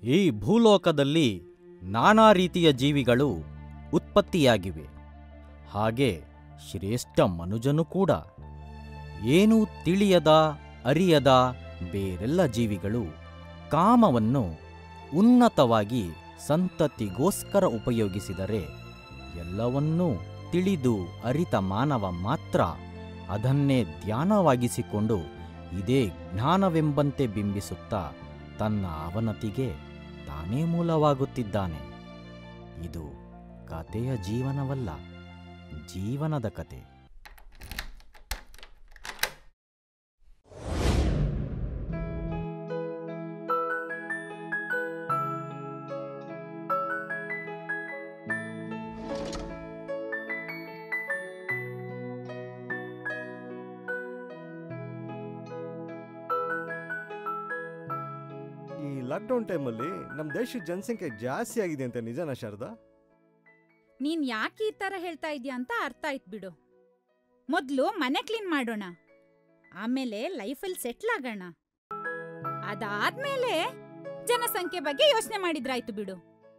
ಈ ಭೂಲೋಕದಲ್ಲಿ ನಾನಾ ರೀತಿಯ ಜೀವಿಗಳು ಉತ್ಪತ್ತಿಯಾಗಿವೆ ಹಾಗೆ ಶ್ರೇಷ್ಠ ಮನುಜನು ಕೂಡ ಏನೂ ತಿಳಿಯದ ಅರಿಯದ ಬೇರೆಲ್ಲ ಜೀವಿಗಳು ಕಾಮವನ್ನು ಉನ್ನತವಾಗಿ ಸಂತತಿಗೋಸ್ಕರ ಉಪಯೋಗಿಸಿದರೆ ಎಲ್ಲವನ್ನೂ ತಿಳಿದು ಅರಿತ ಮಾನವ ಮಾತ್ರ ಅದನ್ನೇ ಧ್ಯಾನವಾಗಿಸಿಕೊಂಡು ಇದೇ ಜ್ಞಾನವೆಂಬಂತೆ ಬಿಂಬಿಸುತ್ತಾ ತನ್ನ ಅವನತಿಗೆ ತಾನೇ ಮೂಲವಾಗುತ್ತಿದ್ದಾನೆ ಇದು ಕಥೆಯ ಜೀವನವಲ್ಲ ಜೀವನದ ಕತೆ ಈ ಲಾಕ್ಡೌನ್ ಟೈಮಲ್ಲಿ ನಮ್ಮ ದೇಶದ ಜನಸಂಖ್ಯೆ ಜಾಸ್ತಿ ಆಗಿದೆ ಅಂತ ನಿಜನಾ ಶಾರದಾ ನೀನ್ ಯಾಕೆ ಈ ತರ ಹೇಳ್ತಾ ಇದೀಯ ಅಂತ ಅರ್ಥ ಆಯ್ತು ಬಿಡು ಮೊದ್ಲು ಮನೆ ಕ್ಲೀನ್ ಮಾಡೋಣ ಆಮೇಲೆ ಲೈಫಲ್ಲಿ ಸೆಟ್ಲ್ ಆಗೋಣ ಅದಾದ್ಮೇಲೆ ಜನಸಂಖ್ಯೆ ಬಗ್ಗೆ ಯೋಚನೆ ಮಾಡಿದ್ರಾಯ್ತು ಬಿಡು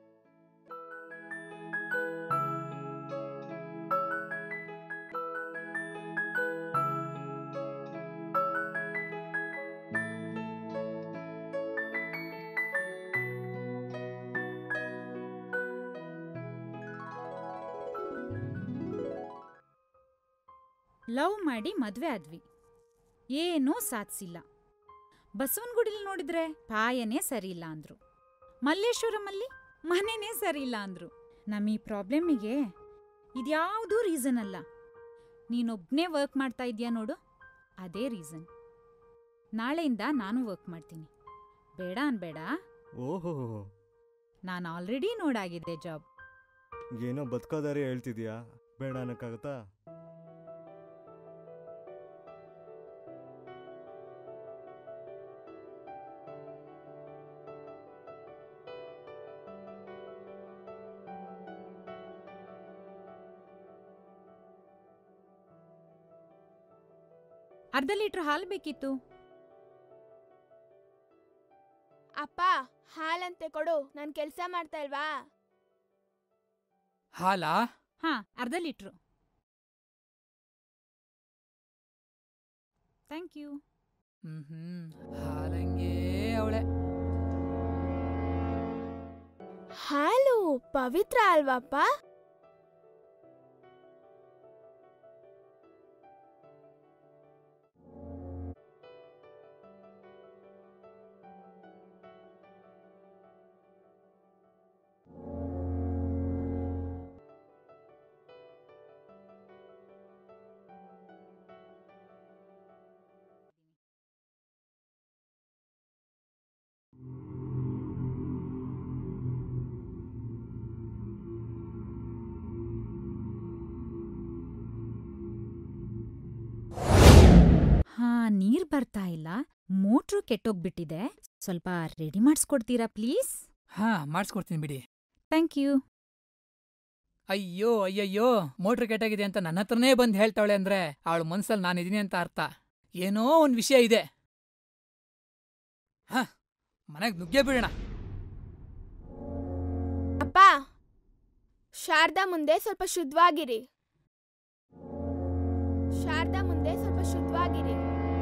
ಲವ್ ಮಾಡಿ ಮದ್ವೆ ಆದ್ವಿ ಏನೂ ಸಾಧಿಸಿಲ್ಲ ಬಸವನಗುಡಿಲಿ ನೋಡಿದ್ರೆ ಪಾಯನೇ ಸರಿಯಿಲ್ಲ ಅಂದ್ರು ಮಲ್ಲೇಶ್ವರಮಲ್ಲಿ ಮನೆನೇ ಸರಿಯಿಲ್ಲ ಅಂದ್ರು ನಮ್ಮ ಈ ಪ್ರಾಬ್ಲಮಿಗೆ ಇದ್ಯಾವುದೂ ರೀಸನ್ ಅಲ್ಲ ನೀನೊಬ್ನೇ ವರ್ಕ್ ಮಾಡ್ತಾ ಇದೀಯ ನೋಡು ಅದೇ ರೀಸನ್ ನಾಳೆಯಿಂದ ನಾನು ವರ್ಕ್ ಮಾಡ್ತೀನಿ ಬೇಡ ಅನ್ಬೇಡ ಓಹೋ ನಾನು ಆಲ್ರೆಡಿ ನೋಡಾಗಿದ್ದೆ ಜಾಬ್ ಏನೋ ಬದುಕೋದಾರಿ ಹೇಳ್ತಿದ್ಯಾ ಬೇಡ ಅನ್ನಕ್ಕಾಗತ್ತಾ ಅರ್ಧ ಲೀಟ್ರ್ ಹಾಲು ಬೇಕಿತ್ತು ಅಪ್ಪ ಹಾಲಂತೆ ಕೊಡು ನಾನು ಕೆಲಸ ಮಾಡ್ತಾ ಇಲ್ವಾ ಹಾಲಾ ಹಾ ಅರ್ಧ ಲೀಟ್ರು ಥ್ಯಾಂಕ್ ಯು ಹ್ಮ್ ಹ್ಮ್ ಹಾಲಂಗೇ ಅವಳೆ ಹಾಲು ಪವಿತ್ರ ಅಲ್ವಾಪ್ಪ ಹಾ ನೀರ್ ಬರ್ತಾ ಇಲ್ಲ ಮೋಟ್ರು ಕೆಟ್ಟೋಗ್ಬಿಟ್ಟಿದೆ ಸ್ವಲ್ಪ ರೆಡಿ ಮಾಡಿಸ್ಕೊಡ್ತೀರಾ ಪ್ಲೀಸ್ ಹಾ ಮಾಡಿಸ್ಕೊಡ್ತೀನಿ ಬಿಡಿ ಥ್ಯಾಂಕ್ ಯು ಅಯ್ಯೋ ಅಯ್ಯಯ್ಯೋ ಮೋಟ್ರ್ ಕೆಟ್ಟಾಗಿದೆ ಅಂತ ನನ್ನ ಹತ್ರನೇ ಬಂದು ಹೇಳ್ತಾವಳೆ ಅಂದ್ರೆ ಅವಳ ಮನ್ಸಲ್ಲಿ ನಾನಿದ್ದೀನಿ ಅಂತ ಅರ್ಥ ಏನೋ ಒಂದ್ ವಿಷಯ ಇದೆ ಹ ಮನೆಗ್ ನುಗ್ಗೆ ಬಿಡೋಣ ಅಪ್ಪ ಶಾರದಾ ಮುಂದೆ ಸ್ವಲ್ಪ ಶುದ್ಧವಾಗಿರಿ ಶಾರದಾ ಮುಂದೆ ಸ್ವಲ್ಪ ಶುದ್ಧವಾಗಿರಿ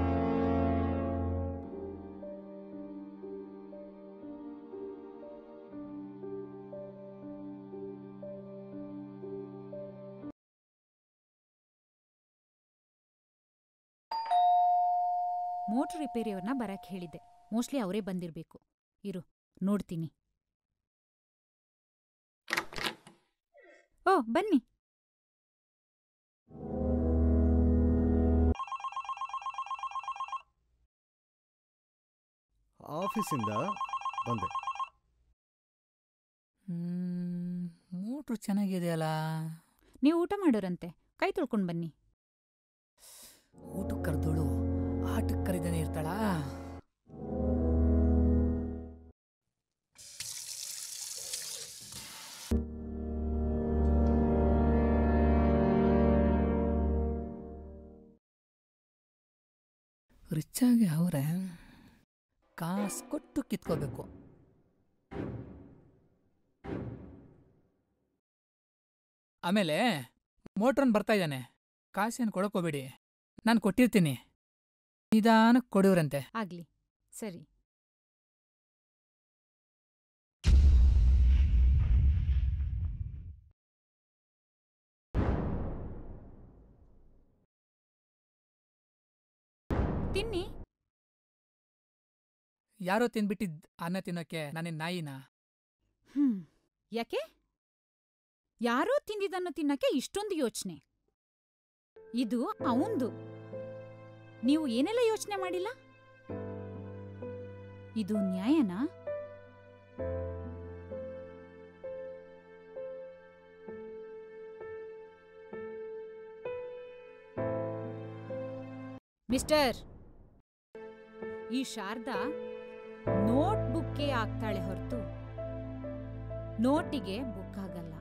ಮೋಟ್ರ್ ರಿಪೇರಿಯವ್ರನ್ನ ಬರಕ್ ಹೇಳಿದ್ದೆ ಮೋಸ್ಟ್ಲಿ ಅವರೇ ಬಂದಿರ್ಬೇಕು ಇರು ನೋಡ್ತೀನಿ ಓ ಬನ್ನಿ ಆಫೀಸಿಂದ ಬಂದೆ ಹ್ಮ್ ಮೋಟ್ರು ಚೆನ್ನಾಗಿದೆಯಲ್ಲ ನೀವು ಊಟ ಮಾಡೋರಂತೆ ಕೈ ತೊಳ್ಕೊಂಡ್ ಬನ್ನಿ ಊಟಕ್ಕೆ ಕರೆದೋಳು ಆಟಕ್ಕೆ ಕರಿದಾನೆ ಇರ್ತಾಳಾ ರಿಚ್ಚಾಗಿ ಅವ್ರೆ ಕಾಸು ಕೊಟ್ಟು ಕಿತ್ಕೋಬೇಕು ಆಮೇಲೆ ಮೋಟ್ರನ್ ಬರ್ತಾ ಇದ್ದಾನೆ ಕಾಸೇನು ಕೊಡಕೋಬೇಡಿ ನಾನು ಕೊಟ್ಟಿರ್ತೀನಿ ನಿಧಾನಕ್ಕೆ ಕೊಡಿವ್ರಂತೆ ಆಗ್ಲಿ ಸರಿ ತಿನ್ನಿ ಯಾರೋ ತಿನ್ಬಿಟ್ಟಿದ್ ಅನ್ನ ತಿನ್ನೋಕೆ ನಾನೇನ್ ನಾಯಿನಾ ಹ್ಮ್ ಯಾಕೆ ಯಾರೋ ತಿಂದಿದ್ದನ್ನು ತಿನ್ನಕ್ಕೆ ಇಷ್ಟೊಂದು ಯೋಚನೆ ಇದು ಅವಂದು ನೀವು ಏನೆಲ್ಲ ಯೋಚನೆ ಮಾಡಿಲ್ಲ ಇದು ನ್ಯಾಯನಾ ಮಿಸ್ಟರ್ ಈ ಶಾರದಾ ನೋಟ್ ಬುಕ್ಕೇ ಆಗ್ತಾಳೆ ಹೊರತು ನೋಟಿಗೆ ಬುಕ್ ಆಗಲ್ಲ